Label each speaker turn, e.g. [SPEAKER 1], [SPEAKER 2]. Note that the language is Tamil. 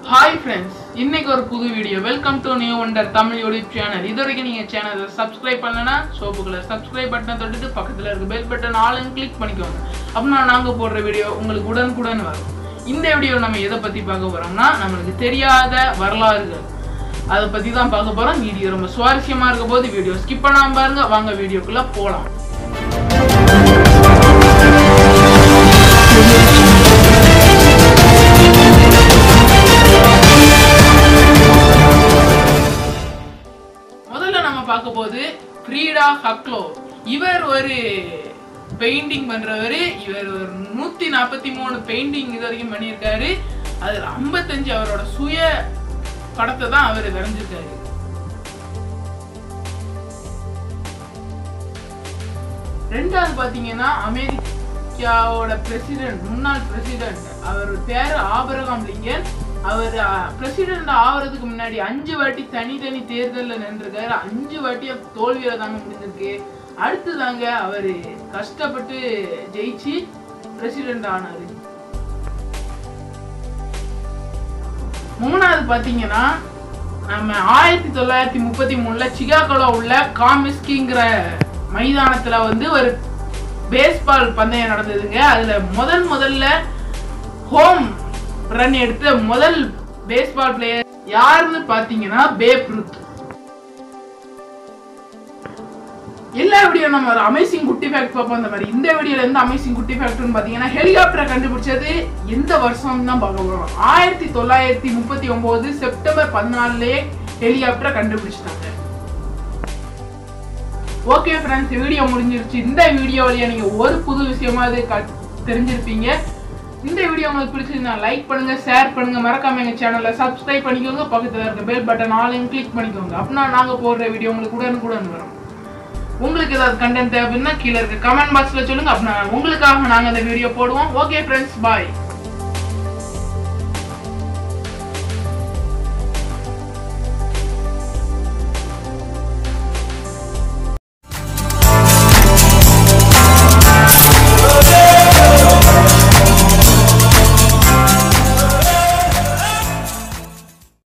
[SPEAKER 1] ஹாய் ஃப்ரெண்ட்ஸ் இன்னைக்கு ஒரு புது video welcome to new wonder Tamil YouTube channel இது வரைக்கும் நீங்கள் சேனலை சப்ஸ்கிரைப் பண்ணலனா சோப்புக்குள்ள சப்ஸ்கிரைப் பட்டனை தொட்டுட்டு பக்கத்தில் இருக்க பெல் பட்டன் ஆளுன்னு கிளிக் பண்ணிக்கோங்க அப்படின்னா நாங்கள் போடுற வீடியோ உங்களுக்கு உடனுக்குடன் வரும் இந்த வீடியோ நம்ம எதை பற்றி பார்க்க போகிறோம்னா நம்மளுக்கு தெரியாத வரலாறுகள் அதை பற்றி தான் பார்க்க போகிறோம் வீடியோ ரொம்ப சுவாரஸ்யமாக இருக்க போது வீடியோ ஸ்கிப் பண்ணாமல் பாருங்க வாங்க வீடியோக்குள்ளே போகலாம் முதல்ல நம்ம பார்க்க போது ஃப்ரீடா ஹக்லோ இவர் ஒரு பெயிண்டிங் பண்றவர் இவர் ஒரு நூத்தி நாற்பத்தி மூணு பெயிண்டிங் இது வரைக்கும் பண்ணியிருக்காரு அதுல ஐம்பத்தஞ்சு அவரோட சுய படத்தை தான் அவர் வரைஞ்சிருக்காரு ரெண்டாவது பாத்தீங்கன்னா அமெரிக்காவோட பிரசிடென்ட் முன்னாள் பிரசிடென்ட் அவர் பேரு ஆபரகாம் லிங்கன் அவர் பிரசிடென்ட் ஆவறதுக்கு முன்னாடி அஞ்சு வாட்டி தனித்தனி தேர்தலில் நின்றுருக்காரு அஞ்சு வாட்டி தோல்வியில தாங்க முடிஞ்சிருக்கு அடுத்து தாங்க அவர் கஷ்டப்பட்டு ஜெயிச்சு பிரசிடென்ட் ஆனாரு மூணாவது பாத்தீங்கன்னா நம்ம ஆயிரத்தி தொள்ளாயிரத்தி முப்பத்தி மூணுல சிகாகோல உள்ள காமிஸ்கிங்கிற மைதானத்துல வந்து ஒரு பேஸ்பால் பந்தயம் நடந்ததுங்க அதுல முதல் முதல்ல ஹோம் ரன் எடுத்த முதல் பேஸ்பால் பிளேயர் யாருன்னு பாத்தீங்கன்னா பேப் ரூத் எல்லா வீடியோ நம்ம ஒரு அமேசிங் குட்டி ஃபேக்ட் பார்ப்போம் அந்த மாதிரி இந்த வீடியோல இருந்து அமேசிங் குட்டி ஃபேக்ட்னு பாத்தீங்கன்னா ஹெலிகாப்டரை கண்டுபிடிச்சது எந்த வருஷம் தான் பார்க்க போறோம் ஆயிரத்தி தொள்ளாயிரத்தி முப்பத்தி ஒன்பது செப்டம்பர் பதினாலுலயே ஹெலிகாப்டரை கண்டுபிடிச்சிட்டாங்க ஓகே ஃப்ரெண்ட்ஸ் வீடியோ முடிஞ்சிருச்சு இந்த வீடியோ வழியா நீங்க ஒரு புது விஷயமாவது க- தெரிஞ்சிருப்பீங்க இந்த வீடியோ உங்களுக்கு பிடிச்சிருந்தா லைக் பண்ணுங்க ஷேர் பண்ணுங்க மறக்காம எங்க சேனலை சப்ஸ்கிரைப் பண்ணிக்கோங்க பக்கத்துல இருக்க பெல் பட்டன் ஆலையும் கிளிக் பண்ணிக்கோங்க அப்படின்னா நாங்க போடுற வீடியோ உங்களுக்கு உடனுக்குடன் வரும் உங்களுக்கு ஏதாவது கண்டென்ட் தேவைன்னா கீழே இருக்க கமெண்ட் பாக்ஸ்ல சொல்லுங்க அப்படின்னா உங்களுக்காக நாங்க இந்த வீடியோ போடுவோம் ஓகே ஃப்ரெண்ட்ஸ் பாய்